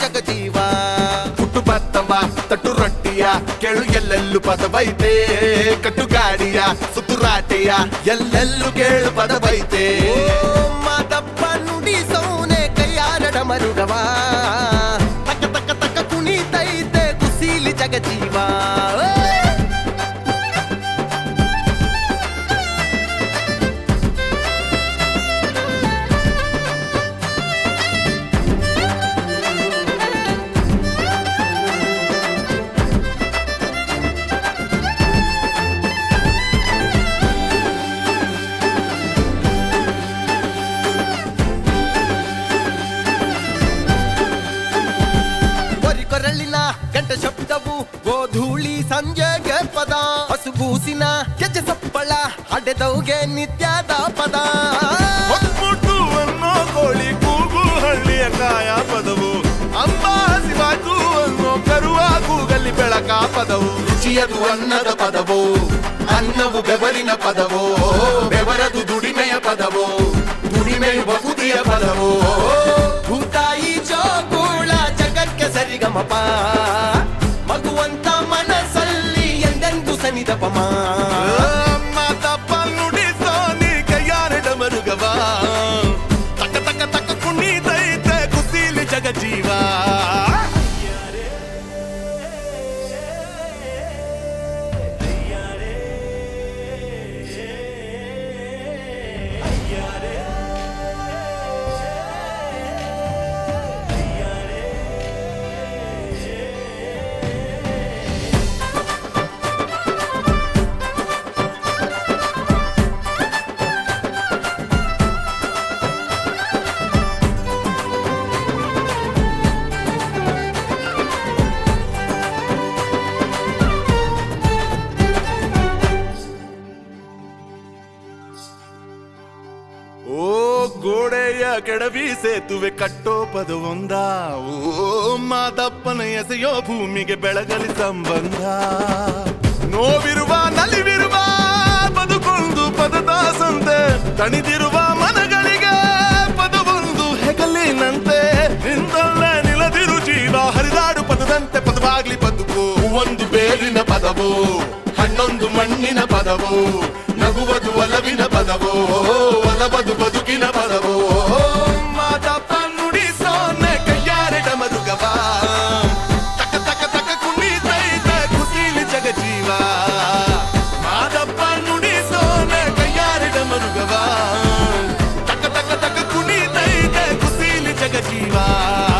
ಜಗಜೀವ ಪುಟ್ಟು ಭತ್ತವ ತಟ್ಟು ರೊಟ್ಟಿಯ ಕೇಳು ಎಲ್ಲೆಲ್ಲೂ ಪದವೈತೆ ಕಟ್ಟು ಗಾಡಿಯ ಸುತ್ತುರಾಟೆಯ ಎಲ್ಲೆಲ್ಲೂ ಕೇಳು ಪದವೈತೆ ಓ ಮಾದಪ್ಪ ನುಡಿ ಸೌನೆ ಕೈಯಾರಡ ಮರುಗವ ತಕ್ಕ ತಕ್ಕ ತಕ್ಕ ಕುಣಿತೈತೆ ಕುಸೀಲಿ ಜಗಜೀವ ಓ! ಕೊರಿ ಕೊರಳಿನ ಗಂಟ ಶಬ್ದವು ಗೋಧೂಳಿ ಸಂಜೆಗೆ ಪದ ಹಸುಗೂಸಿನ ಗೆಜ್ಜೆ ಸಪ್ಪಳ ಅಡೆದವ್ಗೆ ನಿತ್ಯದ ಪದ ಹೊತ್ಮುಟ್ಟು ಅನ್ನೋ ಕೋಳಿ ಕೂಗು ಹಳ್ಳಿಯ ಕಾಯ ಪದವು ಅಂಬಾ ಹಸಿವಾಯ್ತು ಅನ್ನೋ ಕರುವ ಕೂಗಲ್ಲಿ ಬೆಳಕ ಪದವು ರುಚಿಯದು ಅನ್ನದ ಪದವು ಅನ್ನವು ಬೆವರಿನ ಪದವು ಬೆವರದು ದುಡಿಮೆಯ ಪದವು ದುಡಿಮೆಯು ಬಹುದಿಯ ಪದವು ಭೂತಾಯಿ ಜೋಗೂಳ ಜಗಕ್ಕೆ ಸರಿಗಮಪ ಮಗುವಂತ ಮನಸ್ಸಲ್ಲಿ ಎಂದೆಂದು ಸನಿದಪಮ ಮಾತಪ್ಪ ನುಡಿಸೋ ನೀ ಕೈಯಾರಡ ಮರುಗವ ತಕ್ಕ ತಕ್ಕ ತಕ್ಕ ಕುಣಿತೈತೆ ಕುಸೀಲಿ ಜಗಜೀವ ಓ ಗೋಡೆಯ ಕೆಡವಿ ಸೇತುವೆ ಕಟ್ಟೋ ಪದವೊಂದ ಓ ಮಾದಪ್ಪನ ಎಸೆಯೋ ಭೂಮಿಗೆ ಬೆಳಗಲಿ ಸಂಬಂಧ ನೋವಿರುವ ನಲಿವಿರುವ ಬದುಕೊಂದು ಪದದ ಸಂತೆ ತಣಿದಿರುವ ಮನಗಳಿಗೆ ಪದವೊಂದು ಹೆಗಲಿನಂತೆ ನಿಂದಲ್ಲೇ ನಿಲದಿರು ಜೀವ ಹರಿದಾಡು ಪದದಂತೆ ಪದವಾಗ್ಲಿ ಬದುಕು ಒಂದು ಬೇರಿನ ಪದವು ಹಣ್ಣೊಂದು ಮಣ್ಣಿನ ಪದವು ನಗುವುದು ಒಲವಿನ ಪದವು ಒಲವದು ಬದುಕಿನ ಪದವು ಮಾದಪ್ಪ ನುಡಿಸೋನೆ ಕೈಯಾರೆಡ ಮರುಗವ ತಕ ತಕ ತಕ ಕುಣಿತೈತೆ ಕುಸೀಲಿ ಜಗಜೀವ ಮಾದಪ್ಪ ನುಡಿಸೋನೆ ಕೈಯಾರೆಡ ಮರುಗವ ತಕ ತಕ ತಕ ಕುಣಿತೈತೆ ಕುಸೀಲಿ ಜಗಜೀವ